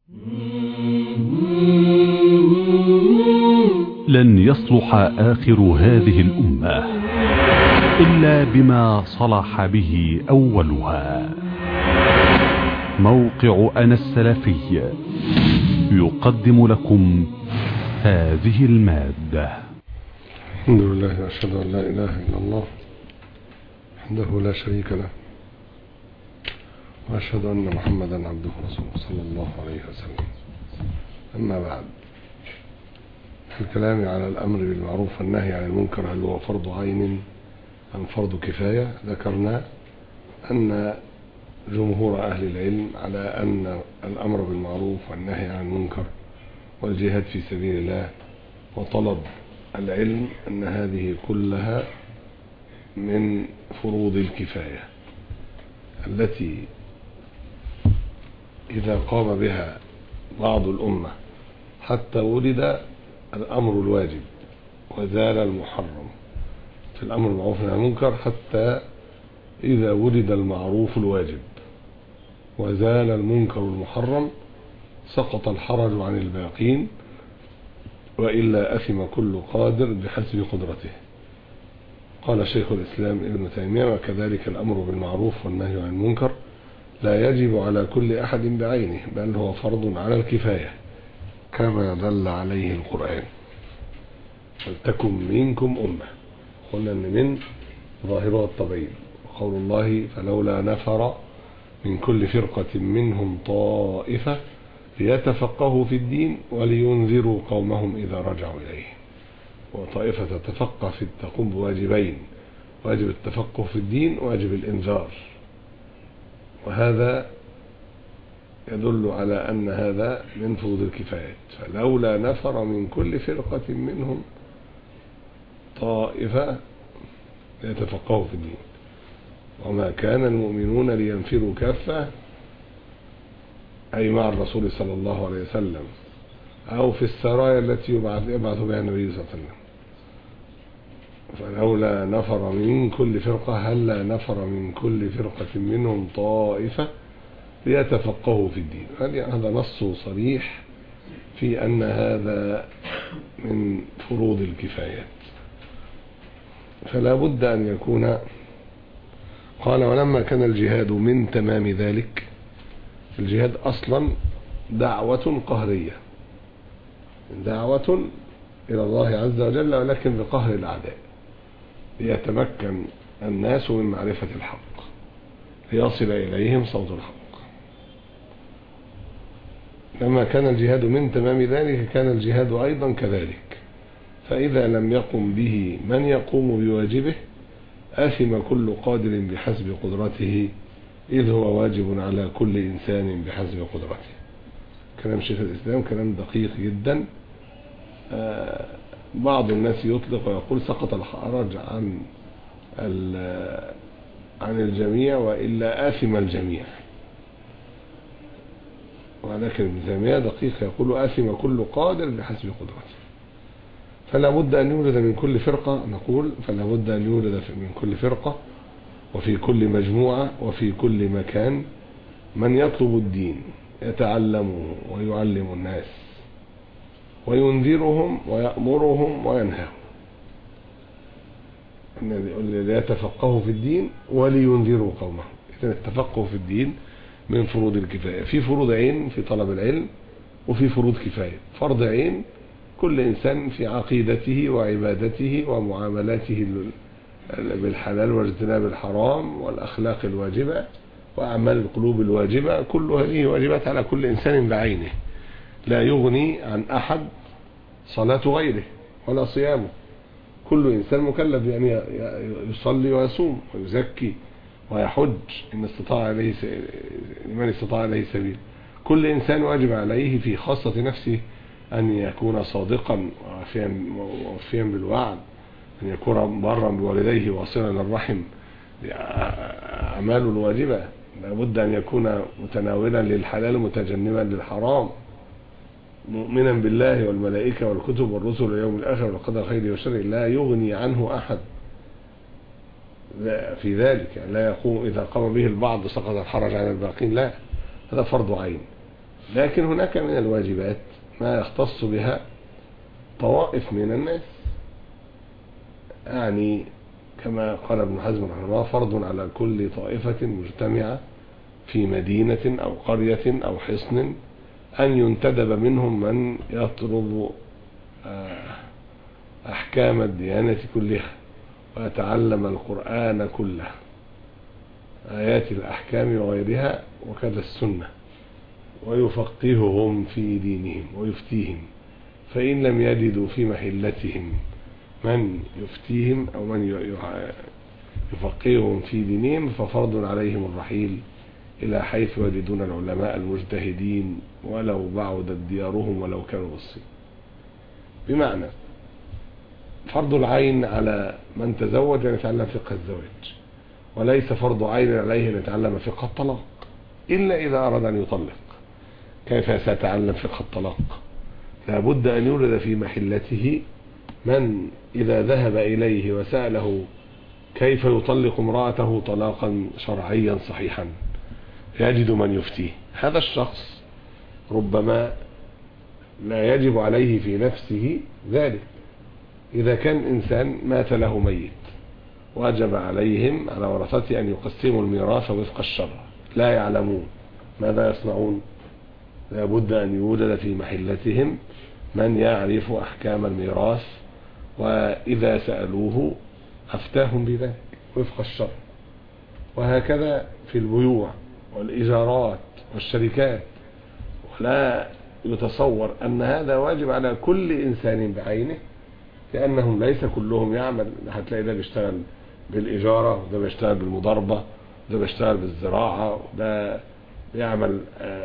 لن يصلح آخر هذه الأمة إلا بما صلح به أولها موقع أنا السلفي يقدم لكم هذه المادة الحمد لله وأشهد أن لا إله إلا الله وحده لا شريك له وأشهد أن محمدا عبده ورسوله صلى الله عليه وسلم أما بعد في الكلام على الأمر بالمعروف والنهي عن المنكر هل هو فرض عين أم فرض كفاية ذكرنا أن جمهور أهل العلم على أن الأمر بالمعروف والنهي عن المنكر والجهاد في سبيل الله وطلب العلم أن هذه كلها من فروض الكفاية التي إذا قام بها بعض الأمة حتى ولد الأمر الواجب وزال المحرم في الأمر المعروف عن المنكر حتى إذا ولد المعروف الواجب وزال المنكر المحرم سقط الحرج عن الباقين وإلا أثم كل قادر بحسب قدرته قال شيخ الإسلام ابن تيمية وكذلك الأمر بالمعروف والنهي عن المنكر لا يجب على كل أحد بعينه بل هو فرض على الكفاية كما دل عليه القرآن ولتكن منكم أمة قلنا أن من ظاهرها الطبيب وقول الله فلولا نفر من كل فرقة منهم طائفة ليتفقهوا في الدين ولينذروا قومهم إذا رجعوا إليه وطائفة تتفقه في تقوم بواجبين واجب التفقه في الدين وواجب الإنذار وهذا يدل على أن هذا من فروض الكفايات فلولا نفر من كل فرقة منهم طائفة ليتفقهوا في الدين وما كان المؤمنون لينفروا كافة أي مع الرسول صلى الله عليه وسلم أو في السرايا التي يبعث, يبعث بها النبي صلى الله عليه وسلم فلولا نفر من كل فرقة هلا نفر من كل فرقة منهم طائفة ليتفقهوا في الدين هذا نص صريح في أن هذا من فروض الكفايات فلا بد أن يكون قال ولما كان الجهاد من تمام ذلك الجهاد أصلا دعوة قهرية دعوة إلى الله عز وجل ولكن بقهر الأعداء ليتمكن الناس من معرفة الحق ليصل إليهم صوت الحق لما كان الجهاد من تمام ذلك كان الجهاد أيضا كذلك فإذا لم يقم به من يقوم بواجبه آثم كل قادر بحسب قدرته إذ هو واجب على كل إنسان بحسب قدرته كلام شيخ الإسلام كلام دقيق جدا بعض الناس يطلق ويقول سقط الحرج عن عن الجميع وإلا آثم الجميع ولكن ابن تيمية دقيق يقول آثم كل قادر بحسب قدرته فلا بد أن يولد من كل فرقة نقول فلا بد أن يولد من كل فرقة وفي كل مجموعة وفي كل مكان من يطلب الدين يتعلمه ويعلم الناس وينذرهم ويأمرهم وينهاهم ليتفقهوا في الدين ولينذروا قومهم إذن التفقه في الدين من فروض الكفاية في فروض عين في طلب العلم وفي فروض كفاية فرض عين كل إنسان في عقيدته وعبادته ومعاملاته بالحلال واجتناب الحرام والأخلاق الواجبة وأعمال القلوب الواجبة كل هذه واجبات على كل إنسان بعينه لا يغني عن أحد صلاة غيره ولا صيامه كل إنسان مكلف يعني يصلي ويصوم ويزكي ويحج إن استطاع عليه لمن استطاع عليه سبيل كل إنسان واجب عليه في خاصة نفسه أن يكون صادقا ووفيا بالوعد أن يكون برا بوالديه واصلا للرحم أعماله الواجبة لابد أن يكون متناولا للحلال متجنبا للحرام مؤمنا بالله والملائكة والكتب والرسل واليوم الآخر والقدر خيره وشره لا يغني عنه أحد في ذلك يعني لا يقوم إذا قام به البعض سقط الحرج عن الباقين لا هذا فرض عين لكن هناك من الواجبات ما يختص بها طوائف من الناس يعني كما قال ابن حزم رحمه الله فرض على كل طائفة مجتمعة في مدينة أو قرية أو حصن أن ينتدب منهم من يطلب آه، أحكام الديانة كلها ويتعلم القرآن كله آيات الأحكام وغيرها وكذا السنة ويفقههم في دينهم ويفتيهم فإن لم يجدوا في محلتهم من يفتيهم أو من يفقههم في دينهم ففرض عليهم الرحيل إلى حيث يجدون العلماء المجتهدين ولو بعدت ديارهم ولو كانوا بالصين بمعنى فرض العين على من تزوج أن يتعلم فقه الزواج وليس فرض عين عليه أن يتعلم فقه الطلاق إلا إذا أراد أن يطلق كيف سيتعلم فقه الطلاق لابد أن يولد في محلته من إذا ذهب إليه وسأله كيف يطلق امرأته طلاقا شرعيا صحيحا يجد من يفتيه هذا الشخص ربما لا يجب عليه في نفسه ذلك إذا كان إنسان مات له ميت وجب عليهم على ورثته أن يقسموا الميراث وفق الشرع لا يعلمون ماذا يصنعون لابد أن يوجد في محلتهم من يعرف أحكام الميراث وإذا سألوه أفتاهم بذلك وفق الشرع وهكذا في البيوع والإيجارات والشركات ولا يتصور أن هذا واجب على كل إنسان بعينه لأنهم ليس كلهم يعمل هتلاقي ده بيشتغل بالإجارة وده بيشتغل بالمضاربة وده بيشتغل بالزراعة وده بيعمل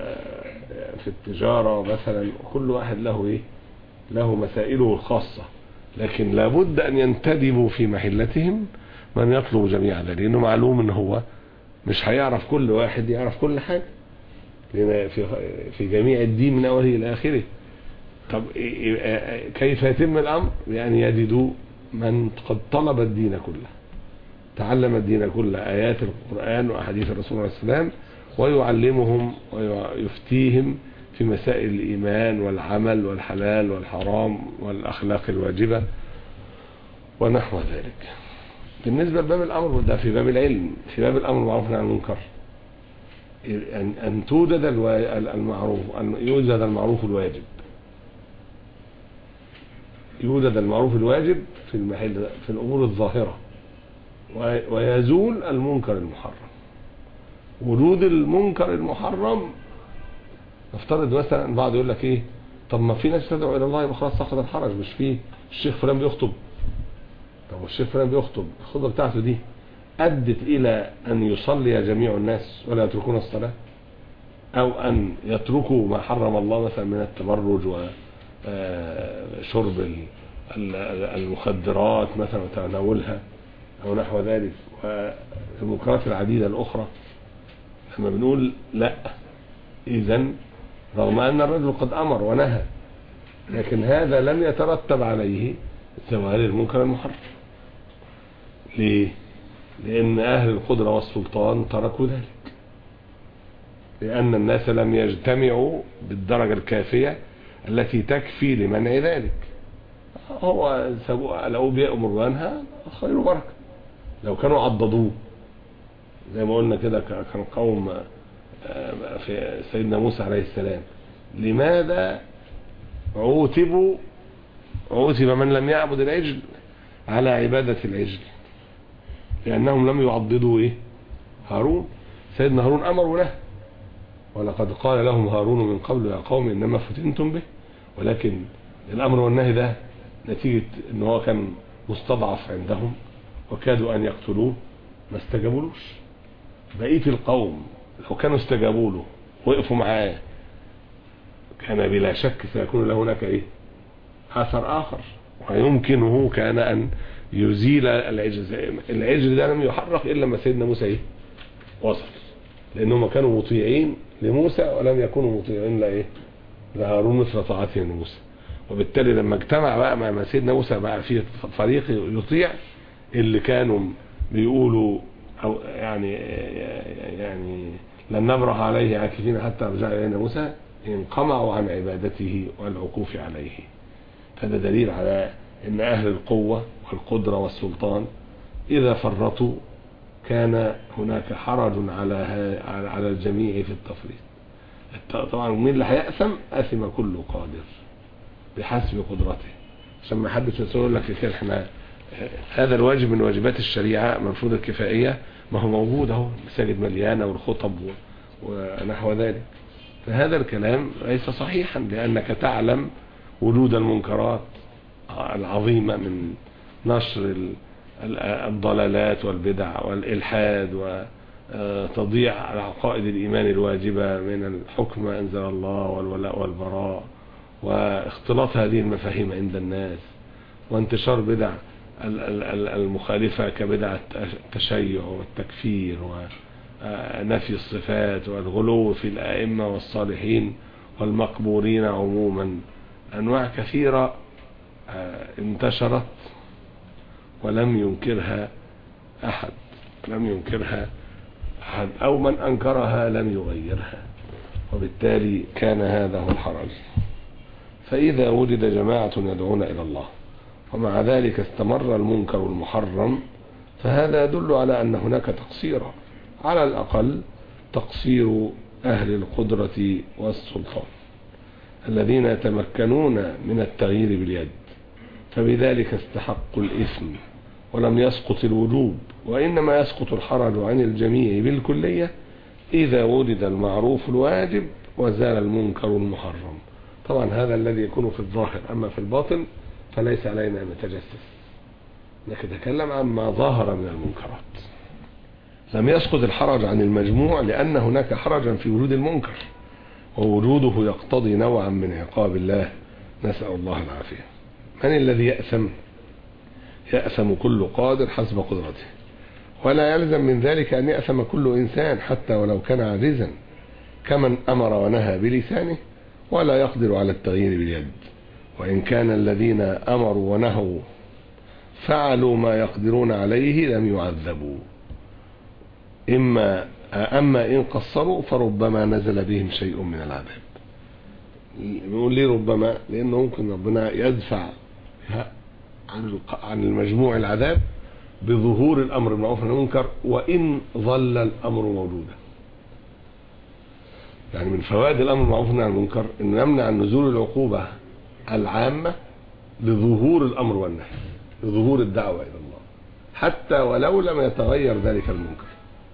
في التجارة مثلا كل واحد له إيه له مسائله الخاصة لكن لابد أن ينتدبوا في محلتهم من يطلب جميع ذلك لأنه معلوم أن هو مش هيعرف كل واحد يعرف كل حاجة لأن في في جميع الدين من أوله إلى آخره طب كيف يتم الأمر بأن يجدوا من قد طلب الدين كله تعلم الدين كله آيات القرآن وأحاديث الرسول عليه السلام ويعلمهم ويفتيهم في مسائل الإيمان والعمل والحلال والحرام والأخلاق الواجبة ونحو ذلك بالنسبة لباب الأمر ده في باب العلم في باب الأمر المعروف عن المنكر أن أن توجد المعروف أن يوجد المعروف الواجب يوجد المعروف الواجب في المحل في الأمور الظاهرة ويزول المنكر المحرم وجود المنكر المحرم نفترض مثلا بعض يقول لك ايه طب ما في ناس تدعو الى الله يبقى خلاص سقط الحرج مش في الشيخ فلان بيخطب طب الشيخ فلان بيخطب الخطبه بتاعته دي ادت الى ان يصلي جميع الناس ولا يتركون الصلاه او ان يتركوا ما حرم الله مثلا من التبرج وشرب المخدرات مثلا وتناولها او نحو ذلك والمنكرات العديده الاخرى لما بنقول لا اذا رغم أن الرجل قد أمر ونهى لكن هذا لم يترتب عليه زوال المنكر المحرم ليه؟ لأن أهل القدرة والسلطان تركوا ذلك لأن الناس لم يجتمعوا بالدرجة الكافية التي تكفي لمنع ذلك هو لو بيأمر وينهى خير بركة لو كانوا عضدوه زي ما قلنا كده كان قوم في سيدنا موسى عليه السلام لماذا عوتبوا عوتب من لم يعبد العجل على عبادة العجل لأنهم لم يعضدوا إيه هارون سيدنا هارون أمر ونهى ولقد قال لهم هارون من قبل يا قوم إنما فتنتم به ولكن الأمر والنهي ده نتيجة إن هو كان مستضعف عندهم وكادوا أن يقتلوه ما استجابولوش بقية القوم لو كانوا استجابوا له وقفوا معاه كان بلا شك سيكون له هناك ايه اثر اخر ويمكنه كان ان يزيل العجل العجل ده لم يحرق الا لما سيدنا موسى ايه وصل لانهم كانوا مطيعين لموسى ولم يكونوا مطيعين لايه لهارون مثل طاعتهم لموسى وبالتالي لما اجتمع بقى مع سيدنا موسى بقى في فريق يطيع اللي كانوا بيقولوا أو يعني يعني لن نبرح عليه عاكفين حتى رجع إلينا موسى انقمعوا عن عبادته والعكوف عليه هذا دليل على ان اهل القوة والقدرة والسلطان اذا فرطوا كان هناك حرج على على الجميع في التفريط طبعا مين اللي هيأثم أثم كل قادر بحسب قدرته عشان ما حدش يقول لك كده احنا هذا الواجب من واجبات الشريعة المفروض الكفائية ما هو موجود اهو المساجد مليانة والخطب ونحو ذلك فهذا الكلام ليس صحيحا لأنك تعلم وجود المنكرات العظيمة من نشر الضلالات والبدع والإلحاد وتضييع عقائد الإيمان الواجبة من الحكم أنزل الله والولاء والبراء واختلاط هذه المفاهيم عند الناس وانتشار بدع المخالفة كبدع التشيع والتكفير ونفي الصفات والغلو في الآئمة والصالحين والمقبورين عموما أنواع كثيرة انتشرت ولم ينكرها أحد لم ينكرها أحد أو من أنكرها لم يغيرها وبالتالي كان هذا هو الحرج فإذا وجد جماعة يدعون إلى الله ومع ذلك استمر المنكر المحرم فهذا يدل على أن هناك تقصيرا على الأقل تقصير أهل القدرة والسلطان الذين يتمكنون من التغيير باليد فبذلك استحقوا الإثم ولم يسقط الوجوب وإنما يسقط الحرج عن الجميع بالكلية إذا وجد المعروف الواجب وزال المنكر المحرم طبعا هذا الذي يكون في الظاهر أما في الباطن فليس علينا أن نتجسس لكن نتكلم عما ظاهر من المنكرات لم يسقط الحرج عن المجموع لأن هناك حرجا في وجود المنكر ووجوده يقتضي نوعا من عقاب الله نسأل الله العافية من الذي يأثم يأثم كل قادر حسب قدرته ولا يلزم من ذلك أن يأثم كل إنسان حتى ولو كان عاجزا كمن أمر ونهى بلسانه ولا يقدر على التغيير باليد وإن كان الذين أمروا ونهوا فعلوا ما يقدرون عليه لم يعذبوا إما أما إن قصروا فربما نزل بهم شيء من العذاب يقول ليه ربما لأنه ممكن ربنا يدفع عن عن المجموع العذاب بظهور الأمر بالمعروف والنهي عن المنكر وإن ظل الأمر موجودا يعني من فوائد الأمر بالمعروف والنهي عن المنكر إنه يمنع نزول العقوبة العامة لظهور الأمر والنهي لظهور الدعوة إلى الله حتى ولو لم يتغير ذلك المنكر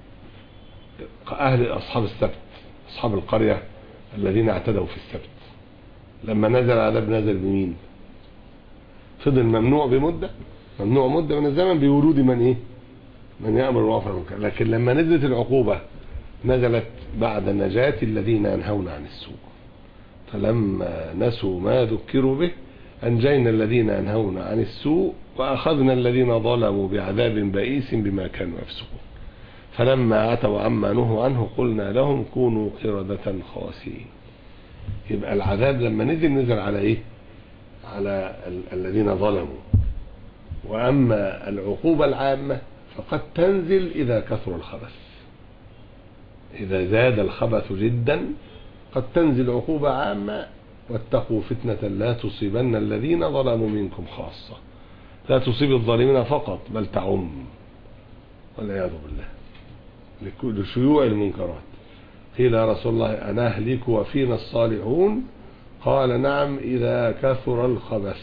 أهل أصحاب السبت أصحاب القرية الذين اعتدوا في السبت لما نزل عذاب نزل بمين فضل ممنوع بمدة ممنوع مدة من الزمن بورود من ايه من يأمر بالمعروف والمنكر لكن لما نزلت العقوبة نزلت بعد نجاة الذين ينهون عن السوء فلما نسوا ما ذكروا به أنجينا الذين ينهون عن السوء وأخذنا الذين ظلموا بعذاب بئيس بما كانوا يفسقون فلما عتوا عما نهوا عنه قلنا لهم كونوا قردة خاسئين يبقى العذاب لما نزل نزل على ايه على الذين ظلموا وأما العقوبة العامة فقد تنزل إذا كثر الخبث إذا زاد الخبث جدا قد تنزل عقوبة عامة واتقوا فتنة لا تصيبن الذين ظلموا منكم خاصة لا تصيب الظالمين فقط بل تعم والعياذ بالله لكل شيوع المنكرات قيل يا رسول الله أنا أهلك وفينا الصالحون قال نعم إذا كثر الخبث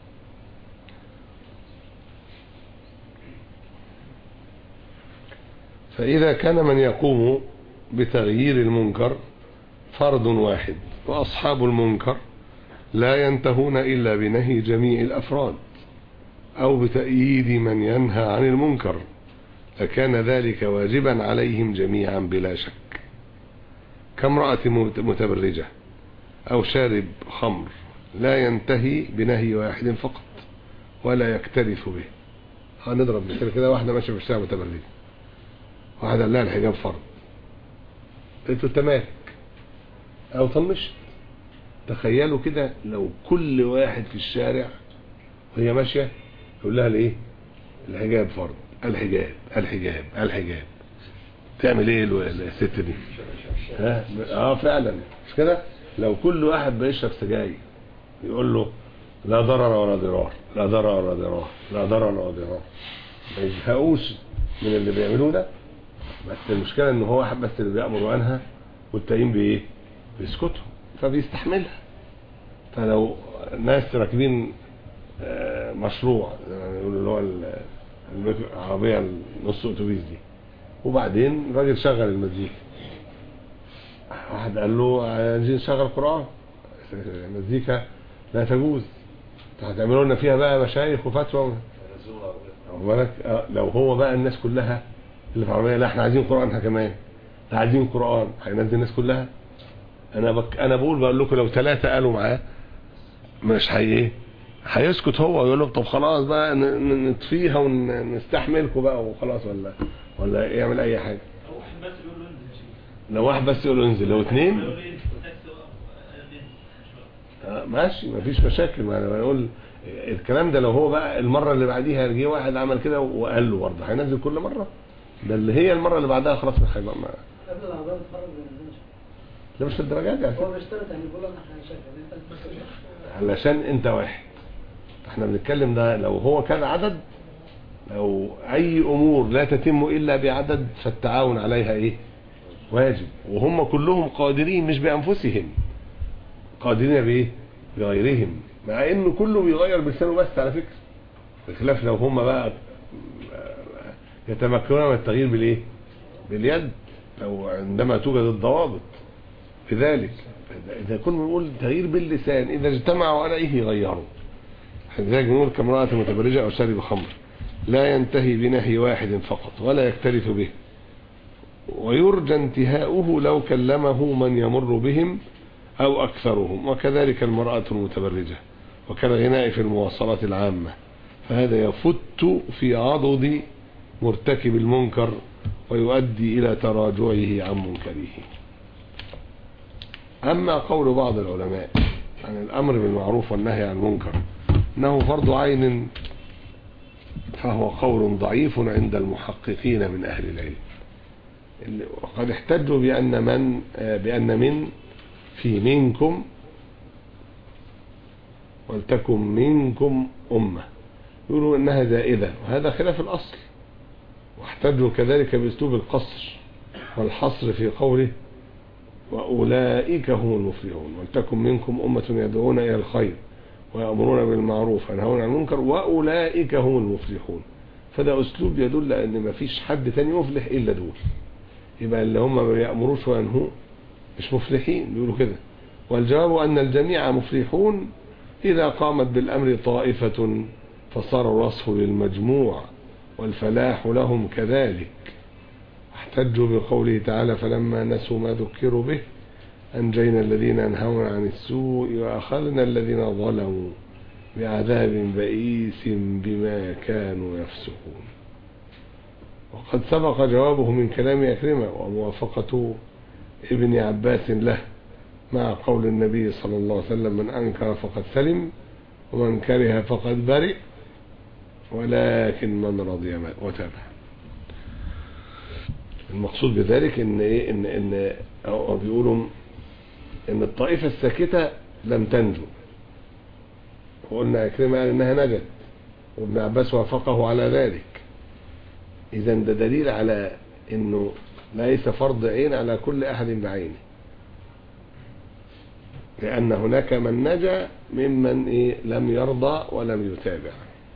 فإذا كان من يقوم بتغيير المنكر فرد واحد وأصحاب المنكر لا ينتهون إلا بنهي جميع الأفراد أو بتأييد من ينهى عن المنكر فكان ذلك واجبا عليهم جميعا بلا شك كامرأة متبرجة أو شارب خمر لا ينتهي بنهي واحد فقط ولا يكترث به هنضرب مثال كده واحدة ماشية في الشارع متبرجة واحدة قال لها الحجاب فرض قلت له تمام أو طنشت تخيلوا كده لو كل واحد في الشارع وهي ماشية يقول لها الايه الحجاب فرض الحجاب الحجاب الحجاب تعمل ايه الست دي ها اه فعلا مش كده لو كل واحد بيشرب سجاير يقول له لا ضرر ولا ضرار لا ضرر ولا ضرار لا ضرر ولا ضرار ما يزهقوش من اللي بيعملوه ده بس المشكله ان هو واحد بس اللي بيامر وينهى والتانيين بايه؟ بيسكتوا فبيستحملها فلو ناس راكبين آه، مشروع زي ما بيقولوا اللي هو ال- الميكرو- العربيه النص اتوبيس دي وبعدين الراجل شغل المزيكا واحد قال له عايزين نشغل قران المزيكا لا تجوز هتعملوا لنا فيها بقى مشايخ وفتوى واخد بالك آه، لو هو بقى الناس كلها اللي في العربيه لا احنا عايزين قران احنا كمان لا عايزين قران هينزل الناس كلها انا بك انا بقول بقول لكم لو ثلاثه قالوا معاه مش هي ايه هيسكت هو ويقول لهم طب خلاص بقى ن- ن- نطفيها ونستحملكم بقى وخلاص ولا ولا يعمل اي حاجه لو واحد بس يقول له انزل يا شيخ لو واحد بس يقول له انزل لو اثنين يقول له انزل تاكسي وقف انزل مش آه، ماشي مفيش مشاكل ما انا بقول الكلام ده لو هو بقى المره اللي بعديها جه واحد عمل كده وقال له برضه هينزل كل مره ده اللي هي المره اللي بعدها خلاص مش هيبقى ما قبل العربية تتخرج ما ينزلش ده مش الدرجات دي على هو فكرة. بيشترط يعني بيقول لك احنا هنشغل انت بس علشان انت واحد احنا بنتكلم ده لو هو كان عدد لو اي امور لا تتم الا بعدد فالتعاون عليها ايه واجب وهم كلهم قادرين مش بانفسهم قادرين بايه بغيرهم مع انه كله بيغير بلسانه بس على فكره بخلاف لو هم بقى يتمكنون من التغيير بالايه باليد لو عندما توجد الضوابط لذلك اذا كنا بنقول تغيير باللسان اذا اجتمعوا عليه يغيروا لذلك بنقول كامرأة متبرجة او شارب خمر لا ينتهي بنهي واحد فقط ولا يكترث به ويرجى انتهاؤه لو كلمه من يمر بهم او اكثرهم وكذلك المرأة المتبرجة وكالغناء في المواصلات العامة فهذا يفت في عضد مرتكب المنكر ويؤدي الى تراجعه عن منكره أما قول بعض العلماء عن الأمر بالمعروف والنهي عن المنكر أنه فرض عين فهو قول ضعيف عند المحققين من أهل العلم اللي- وقد احتجوا بأن من آه، بأن من في منكم ولتكن منكم أمة يقولوا إنها زائدة وهذا خلاف الأصل واحتجوا كذلك بأسلوب القصر والحصر في قوله وأولئك هم المفلحون ولتكن منكم أمة يدعون إلى الخير ويأمرون بالمعروف وينهون عن المنكر وأولئك هم المفلحون فده أسلوب يدل أن ما فيش حد تاني يفلح إلا دول يبقى اللي هم ما بيأمروش وينهوا مش مفلحين بيقولوا كده والجواب أن الجميع مفلحون إذا قامت بالأمر طائفة فصار الوصف للمجموع والفلاح لهم كذلك احتجوا بقوله تعالى فلما نسوا ما ذكروا به أنجينا الذين ينهون عن السوء وأخذنا الذين ظلموا بعذاب بئيس بما كانوا يفسقون وقد سبق جوابه من كلام أكرمة وموافقة ابن عباس له مع قول النبي صلى الله عليه وسلم من أنكر فقد سلم ومن كره فقد برئ ولكن من رضي وتابع المقصود بذلك ان ايه ان ان أو بيقولوا ان الطائفه الساكته لم تنجو وقلنا عكرمه قال انها نجت وابن عباس وافقه على ذلك اذا ده دليل على انه ليس فرض عين على كل احد بعينه لان هناك من نجا ممن إيه لم يرضى ولم يتابع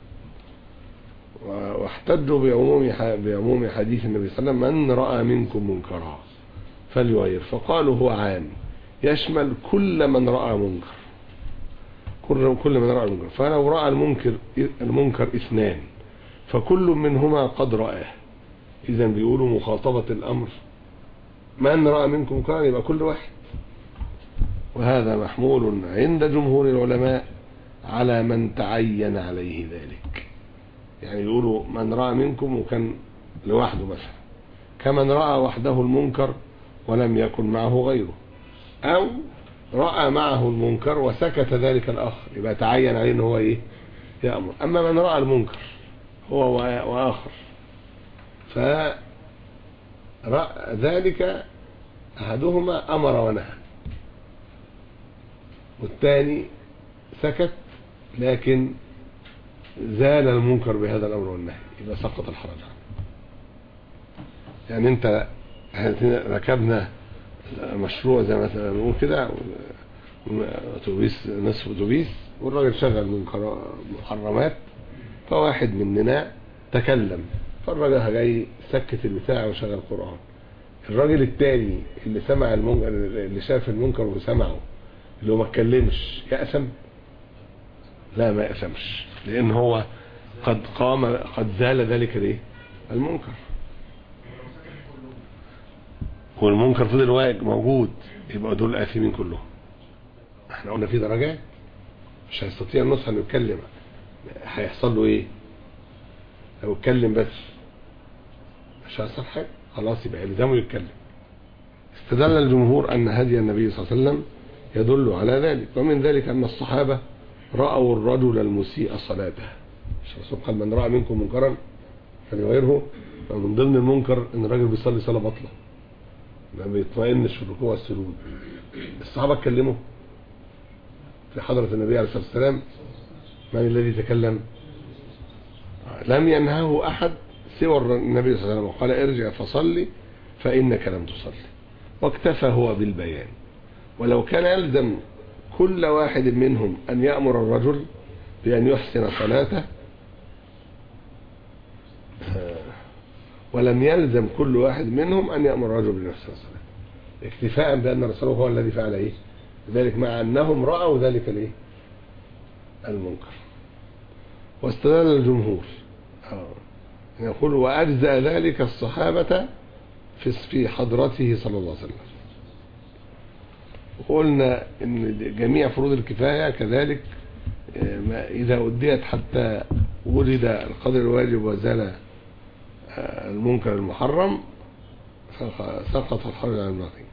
واحتجوا بعموم بعموم حديث النبي صلى الله عليه وسلم من راى منكم منكرا فليغير فقالوا هو عام يشمل كل من راى منكر كل كل من راى منكر فلو راى المنكر المنكر اثنان فكل منهما قد رآه اذا بيقولوا مخاطبه الامر من راى منكم منكرا يبقى كل واحد وهذا محمول عند جمهور العلماء على من تعين عليه ذلك يعني يقولوا من رأى منكم وكان لوحده مثلا كمن رأى وحده المنكر ولم يكن معه غيره أو رأى معه المنكر وسكت ذلك الآخر يبقى تعين عليه ان هو إيه يأمر أما من رأى المنكر هو وآخر فرأى ذلك أحدهما أمر ونهى والثاني سكت لكن زال المنكر بهذا الامر والنهي يبقى سقط الحرج عنه يعني انت إحنا ركبنا مشروع زي مثلا نقول كده اتوبيس نصف اتوبيس والراجل شغل من قرا- محرمات فواحد مننا تكلم فالراجل جاي سكت البتاع وشغل قرآن الراجل التاني اللي سمع المنكر اللي شاف المنكر وسمعه اللي هو ما اتكلمش يأسم لا ما يأسمش لان هو قد قام قد زال ذلك الايه المنكر والمنكر فضل واقع موجود يبقى دول آثمين كلهم احنا قلنا في درجات مش هيستطيع النصح انه يتكلم هيحصل له ايه لو اتكلم بس مش هيحصل حاجه خلاص يبقى يلزمه يتكلم استدل الجمهور ان هدي النبي صلى الله عليه وسلم يدل على ذلك ومن ذلك ان الصحابه راوا الرجل المسيء صلاته مش الرسول قال من راى منكم منكرا فليغيره فمن ضمن المنكر ان الراجل بيصلي صلاه باطله ما بيطمئنش في الركوع والسجود الصحابه اتكلموا في حضرة النبي عليه الصلاة والسلام من الذي تكلم لم ينهه أحد سوى النبي صلى الله عليه وسلم وقال ارجع فصلي فإنك لم تصلي واكتفى هو بالبيان ولو كان يلزم كل واحد منهم أن يأمر الرجل بأن يحسن صلاته ولم يلزم كل واحد منهم أن يأمر الرجل بأن يحسن صلاته اكتفاء بأن رسوله هو الذي فعل إيه ذلك مع أنهم رأوا ذلك الإيه المنكر واستدل الجمهور آه. يقول وأجزأ ذلك الصحابة في في حضرته صلى الله عليه وسلم وقلنا ان جميع فروض الكفاية كذلك آه، ما إذا أديت حتى وجد القدر الواجب وزال آه، المنكر المحرم سق- سقط الحرج عن الباقي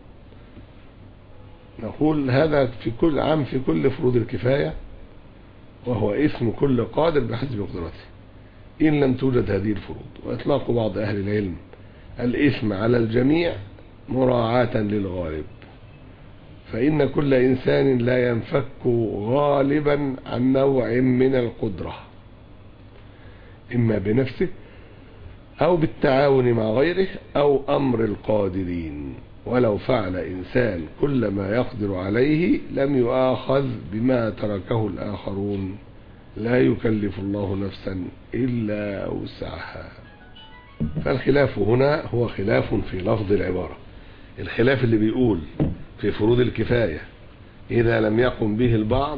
نقول هذا في كل عام في كل فروض الكفاية وهو اسم كل قادر بحسب قدرته إن لم توجد هذه الفروض وإطلاق بعض أهل العلم الإثم على الجميع مراعاة للغالب فإن كل إنسان لا ينفك غالبا عن نوع من القدرة إما بنفسه أو بالتعاون مع غيره أو أمر القادرين ولو فعل إنسان كل ما يقدر عليه لم يؤاخذ بما تركه الآخرون لا يكلف الله نفسا إلا وسعها فالخلاف هنا هو خلاف في لفظ العبارة الخلاف اللي بيقول في فروض الكفاية إذا لم يقم به البعض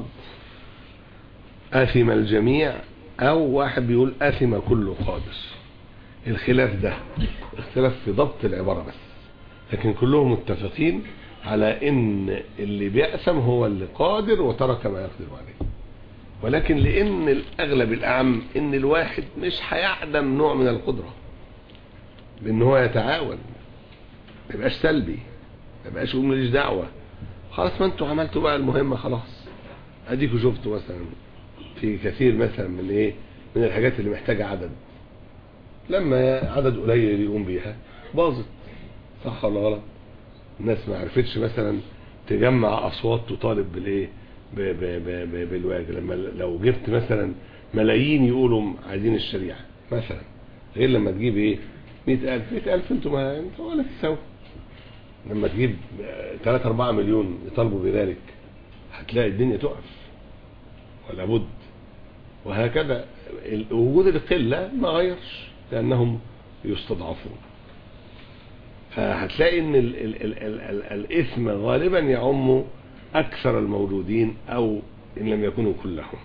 أثم الجميع أو واحد بيقول أثم كل قادر الخلاف ده اختلاف في ضبط العبارة بس لكن كلهم متفقين على ان اللي بيأسم هو اللي قادر وترك ما يقدر عليه ولكن لان الاغلب الاعم ان الواحد مش هيعدم نوع من القدرة بان هو يتعاون ما يبقاش سلبي ما يبقاش يقول ماليش دعوة خلاص ما انتوا عملتوا بقى المهمة خلاص اديكوا شفتوا مثلا في كثير مثلا من ايه من الحاجات اللي محتاجة عدد لما عدد قليل يقوم بيها باظت صح ولا غلط الناس ما عرفتش مثلا تجمع اصوات تطالب بالايه ب- ب- ب- ب- بالواجب لما لو جبت مثلا ملايين يقولوا عايزين الشريعه مثلا غير لما تجيب ايه 100000 100000 انتوا ما انتوا ولا تساووا لما تجيب 3 4 مليون يطالبوا بذلك هتلاقي الدنيا تقف ولا بد وهكذا ال- وجود القله ما غيرش لانهم يستضعفون فهتلاقي ان ال ال ال ال ال الاثم غالبا يعم اكثر الموجودين او ان لم يكونوا كلهم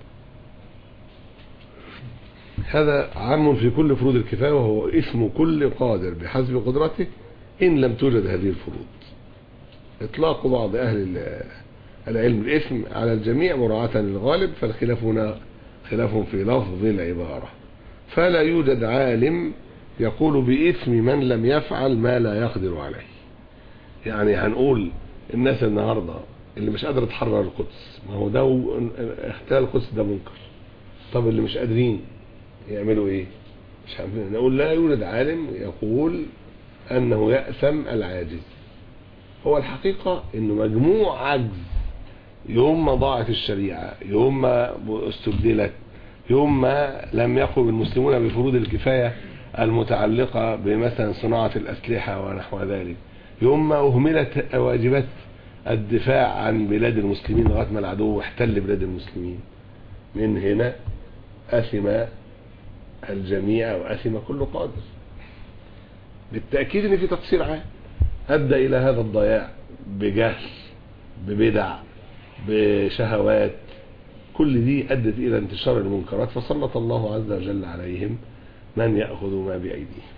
هذا عام في كل فروض الكفايه وهو اثم كل قادر بحسب قدرته ان لم توجد هذه الفروض اطلاق بعض اهل ال- العلم الاثم على الجميع مراعاه للغالب فالخلاف هنا خلاف في لفظ العباره فلا يوجد عالم يقول بإثم من لم يفعل ما لا يقدر عليه يعني هنقول الناس النهاردة اللي مش قادرة تحرر القدس ما هو ده و- احتلال القدس ده منكر طب اللي مش قادرين يعملوا ايه مش عارفين نقول لا يوجد عالم يقول انه يأثم العاجز هو الحقيقة انه مجموع عجز يوم ما ضاعت الشريعة يوم ما استبدلت يوم ما لم يقم المسلمون بفروض الكفاية المتعلقة بمثلا صناعة الأسلحة ونحو ذلك يوم ما أهملت واجبات الدفاع عن بلاد المسلمين لغاية ما العدو احتل بلاد المسلمين من هنا أثم الجميع وأثم كل قادر بالتأكيد ان في تقصير عام أدى إلى هذا الضياع بجهل ببدع بشهوات كل دي أدت إلى انتشار المنكرات فسلط الله عز وجل عليهم من يأخذ ما بأيديهم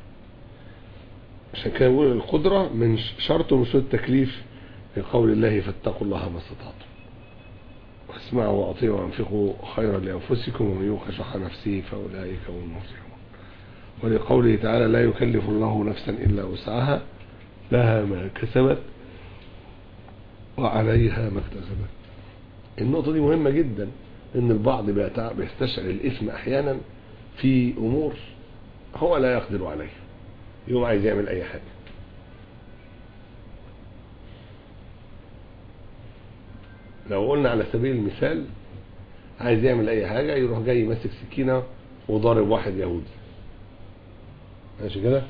عشان كده بقول القدرة من شرط من شروط التكليف في قول الله فاتقوا الله ما استطعتم واسمعوا واطيعوا وانفقوا خيرا لانفسكم ومن يوق شح نفسه فاولئك هم المفلحون ولقوله تعالى لا يكلف الله نفسا الا وسعها لها ما كسبت وعليها ما اكتسبت النقطة دي مهمة جدا ان البعض بيتع- بيستشعر الاثم احيانا في امور هو لا يقدر عليها يوم عايز يعمل اي حاجة لو قلنا على سبيل المثال عايز يعمل اي حاجة يروح جاي ماسك سكينة وضارب واحد يهودي ماشي كده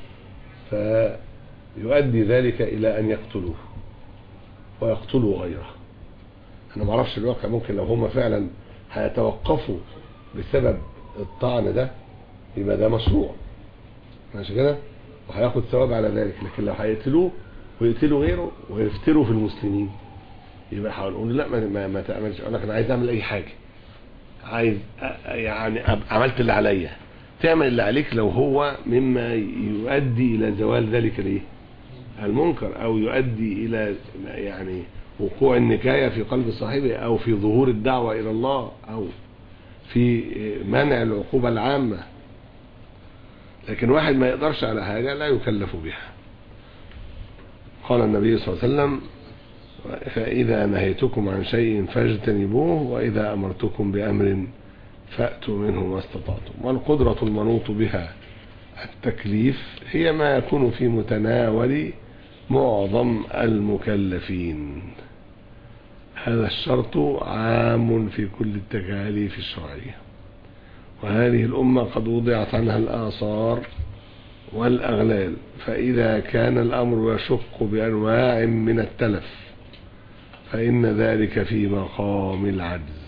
فيؤدي ذلك الى ان يقتلوه ويقتلوا غيره انا ما اعرفش الواقع ممكن لو هم فعلا هيتوقفوا بسبب الطعن ده يبقى ده مشروع ماشي كده وهياخد ثواب على ذلك لكن لو هيقتلوه ويقتلوا غيره ويفتروا في المسلمين يبقى هنقول لا ما, ما, ما تعملش اقول لك انا عايز اعمل اي حاجه عايز أ- يعني أب- عملت اللي عليا تعمل اللي عليك لو هو مما يؤدي الى زوال ذلك الايه المنكر او يؤدي الى يعني وقوع النكايه في قلب صاحبه او في ظهور الدعوه الى الله او في منع العقوبه العامه لكن واحد ما يقدرش على حاجه لا يكلف بها قال النبي صلى الله عليه وسلم فإذا نهيتكم عن شيء فاجتنبوه وإذا أمرتكم بأمر فأتوا منه ما استطعتم والقدرة المنوط بها التكليف هي ما يكون في متناول معظم المكلفين هذا الشرط عام في كل التكاليف الشرعية وهذه الأمة قد وضعت عنها الآثار والأغلال فإذا كان الأمر يشق بأنواع من التلف فإن ذلك في مقام العجز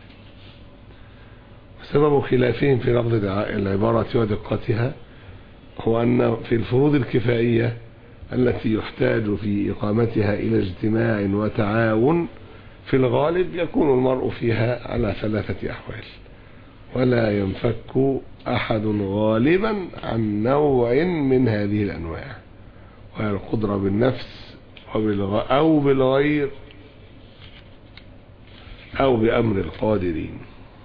وسبب خلافهم في لفظ العبارة ودقتها هو أن في الفروض الكفائية التي يحتاج في إقامتها إلى اجتماع وتعاون في الغالب يكون المرء فيها على ثلاثة أحوال ولا ينفك أحد غالبا عن نوع من هذه الأنواع وهي القدرة بالنفس وبالغ- أو بالغير أو بأمر القادرين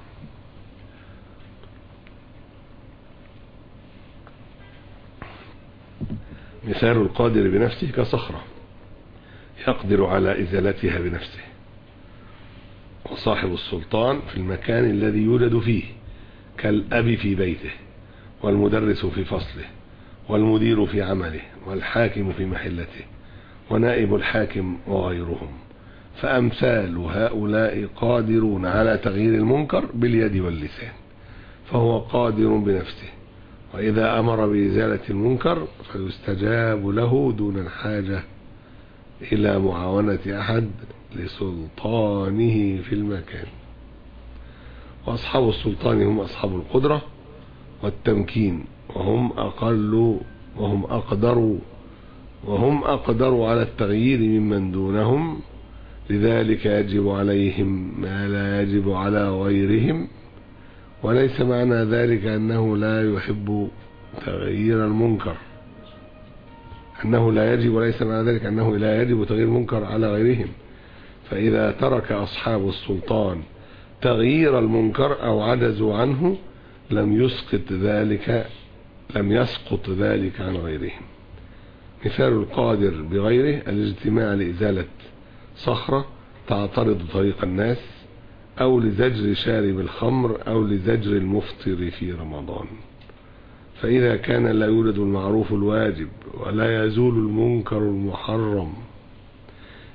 مثال القادر بنفسه كصخرة يقدر على إزالتها بنفسه وصاحب السلطان في المكان الذي يوجد فيه كالأب في بيته والمدرس في فصله والمدير في عمله والحاكم في محلته ونائب الحاكم وغيرهم فأمثال هؤلاء قادرون على تغيير المنكر باليد واللسان فهو قادر بنفسه وإذا أمر بإزالة المنكر فيستجاب له دون الحاجة إلى معاونة أحد لسلطانه في المكان وأصحاب السلطان هم أصحاب القدرة والتمكين وهم أقل وهم أقدر وهم أقدر على التغيير ممن دونهم لذلك يجب عليهم ما لا يجب على غيرهم وليس معنى ذلك أنه لا يحب تغيير المنكر أنه لا يجب وليس معنى ذلك أنه لا يجب تغيير المنكر على غيرهم فإذا ترك أصحاب السلطان تغيير المنكر أو عجزوا عنه لم يسقط ذلك لم يسقط ذلك عن غيرهم مثال القادر بغيره الاجتماع لإزالة صخرة تعترض طريق الناس أو لزجر شارب الخمر أو لزجر المفطر في رمضان فإذا كان لا يولد المعروف الواجب ولا يزول المنكر المحرم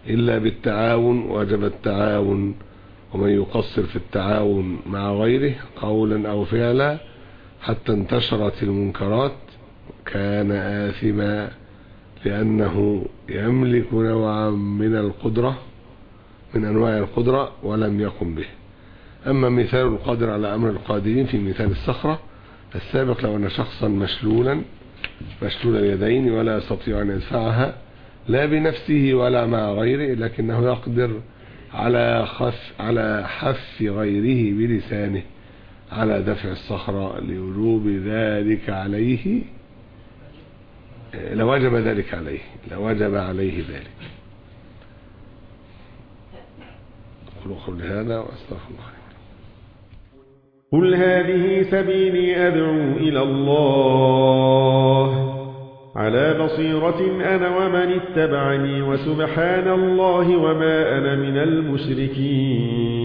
إلا بالتعاون وجب التعاون ومن يقصر في التعاون مع غيره قولا أو فعلا حتى انتشرت المنكرات كان آثما لأنه يملك نوعا من القدرة من أنواع القدرة ولم يقم به أما مثال القادر على أمر القادرين في مثال الصخرة السابق لو أن شخصا مشلولا مشلول اليدين ولا يستطيع أن يدفعها لا بنفسه ولا مع غيره لكنه يقدر على خف على حث غيره بلسانه على دفع الصخرة لوجوب ذلك عليه لوجب ذلك عليه لوجب عليه ذلك أقول قولي هذا وأستغفر الله لي قل هذه سبيلي أدعو إلى الله على بصيرة أنا ومن اتبعني وسبحان الله وما أنا من المشركين